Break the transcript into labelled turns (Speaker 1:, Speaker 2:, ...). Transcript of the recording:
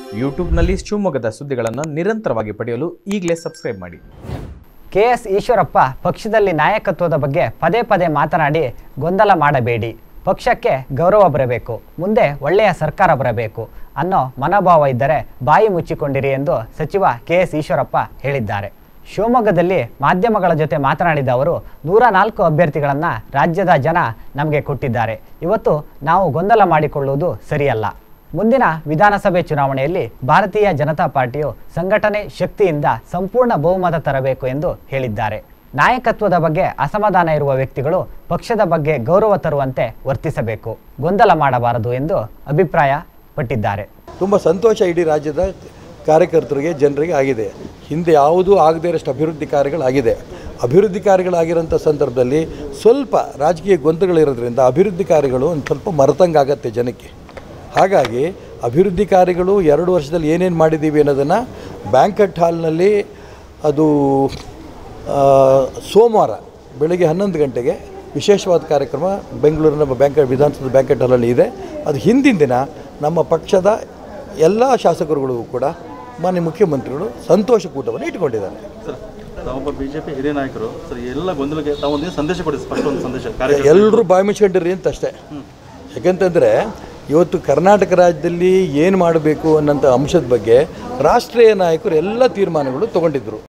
Speaker 1: ಯೂಟ್ಯೂಬ್ನಲ್ಲಿ ಶಿವಮೊಗ್ಗದ ಸುದ್ದಿಗಳನ್ನು ನಿರಂತರವಾಗಿ ಪಡೆಯಲು ಈಗಲೇ ಸಬ್ಸ್ಕ್ರೈಬ್ ಮಾಡಿ
Speaker 2: ಕೆ ಎಸ್ ಈಶ್ವರಪ್ಪ ಪಕ್ಷದಲ್ಲಿ ನಾಯಕತ್ವದ ಬಗ್ಗೆ ಪದೇ ಪದೇ ಮಾತನಾಡಿ ಗೊಂದಲ ಮಾಡಬೇಡಿ ಪಕ್ಷಕ್ಕೆ ಗೌರವ ಬರಬೇಕು ಮುಂದೆ ಒಳ್ಳೆಯ ಸರ್ಕಾರ ಬರಬೇಕು ಅನ್ನೋ ಮನೋಭಾವ ಇದ್ದರೆ ಬಾಯಿ ಮುಚ್ಚಿಕೊಂಡಿರಿ ಎಂದು ಸಚಿವ ಕೆ ಎಸ್ ಈಶ್ವರಪ್ಪ ಹೇಳಿದ್ದಾರೆ ಶಿವಮೊಗ್ಗದಲ್ಲಿ ಮಾಧ್ಯಮಗಳ ಜೊತೆ ಮಾತನಾಡಿದ ಅವರು ನೂರ ನಾಲ್ಕು ಅಭ್ಯರ್ಥಿಗಳನ್ನು ರಾಜ್ಯದ ಜನ ನಮಗೆ ಕೊಟ್ಟಿದ್ದಾರೆ ಇವತ್ತು ನಾವು ಗೊಂದಲ ಮಾಡಿಕೊಳ್ಳುವುದು ಸರಿಯಲ್ಲ ಮುಂದಿನ ವಿಧಾನಸಭೆ ಚುನಾವಣೆಯಲ್ಲಿ ಭಾರತೀಯ ಜನತಾ ಪಾರ್ಟಿಯು ಸಂಘಟನೆ ಶಕ್ತಿಯಿಂದ ಸಂಪೂರ್ಣ ಬಹುಮತ ತರಬೇಕು ಎಂದು ಹೇಳಿದ್ದಾರೆ ನಾಯಕತ್ವದ ಬಗ್ಗೆ ಅಸಮಾಧಾನ ಇರುವ ವ್ಯಕ್ತಿಗಳು ಪಕ್ಷದ ಬಗ್ಗೆ ಗೌರವ ತರುವಂತೆ ವರ್ತಿಸಬೇಕು ಗೊಂದಲ ಮಾಡಬಾರದು ಎಂದು ಅಭಿಪ್ರಾಯ ಪಟ್ಟಿದ್ದಾರೆ
Speaker 3: ತುಂಬ ಸಂತೋಷ ಇಡೀ ರಾಜ್ಯದ ಕಾರ್ಯಕರ್ತರಿಗೆ ಜನರಿಗೆ ಆಗಿದೆ ಹಿಂದೆ ಯಾವುದೂ ಆಗದೇ ಇರೋಷ್ಟು ಅಭಿವೃದ್ಧಿ ಕಾರ್ಯಗಳಾಗಿದೆ ಅಭಿವೃದ್ಧಿ ಕಾರ್ಯಗಳಾಗಿರೋಂಥ ಸಂದರ್ಭದಲ್ಲಿ ಸ್ವಲ್ಪ ರಾಜಕೀಯ ಗೊಂದಲಗಳಿರೋದ್ರಿಂದ ಅಭಿವೃದ್ಧಿ ಕಾರ್ಯಗಳು ಒಂದು ಸ್ವಲ್ಪ ಮರೆತಂಗಾಗತ್ತೆ ಜನಕ್ಕೆ ಹಾಗಾಗಿ ಅಭಿವೃದ್ಧಿ ಕಾರ್ಯಗಳು ಎರಡು ವರ್ಷದಲ್ಲಿ ಏನೇನು ಮಾಡಿದ್ದೀವಿ ಅನ್ನೋದನ್ನು ಬ್ಯಾಂಕೆಟ್ ಹಾಲ್ನಲ್ಲಿ ಅದು ಆ, ಸೋಮವಾರ ಬೆಳಗ್ಗೆ ಹನ್ನೊಂದು ಗಂಟೆಗೆ ವಿಶೇಷವಾದ ಕಾರ್ಯಕ್ರಮ ಬೆಂಗಳೂರಿನ ಬ್ಯಾಂಕೆಟ್ ವಿಧಾನಸೌಧ ಬ್ಯಾಂಕೆಟ್ ಹಾಲಲ್ಲಿ ಇದೆ ಅದು ಹಿಂದಿನ ದಿನ ನಮ್ಮ ಪಕ್ಷದ ಎಲ್ಲ ಶಾಸಕರುಗಳಿಗೂ ಕೂಡ ಮಾನ್ಯ ಮುಖ್ಯಮಂತ್ರಿಗಳು ಸಂತೋಷ ಕೂಟವನ್ನು ಇಟ್ಕೊಂಡಿದ್ದಾರೆ
Speaker 4: ಸರ್ ತಾವೊಬ್ಬ ಬಿಜೆಪಿ ಹಿರಿಯ ನಾಯಕರು ಸರ್ ಎಲ್ಲ ಗೊಂದಲಕ್ಕೆ ತಾವೊಂದು ಸಂದೇಶ ಕೊಡಿ ಸ್ಪಷ್ಟ ಒಂದು ಸಂದೇಶ ಕಾರ್ಯ
Speaker 3: ಎಲ್ಲರೂ ಬಾಯಿ ಮುಚ್ಕೊಂಡಿರಿ ಅಂತ ಅಷ್ಟೇ ಯಾಕಂತಂದರೆ ಇವತ್ತು ಕರ್ನಾಟಕ ರಾಜ್ಯದಲ್ಲಿ ಏನು ಮಾಡಬೇಕು ಅನ್ನೋಂಥ ಅಂಶದ ಬಗ್ಗೆ ರಾಷ್ಟ್ರೀಯ ನಾಯಕರು ಎಲ್ಲ ತೀರ್ಮಾನಗಳು ತಗೊಂಡಿದ್ದರು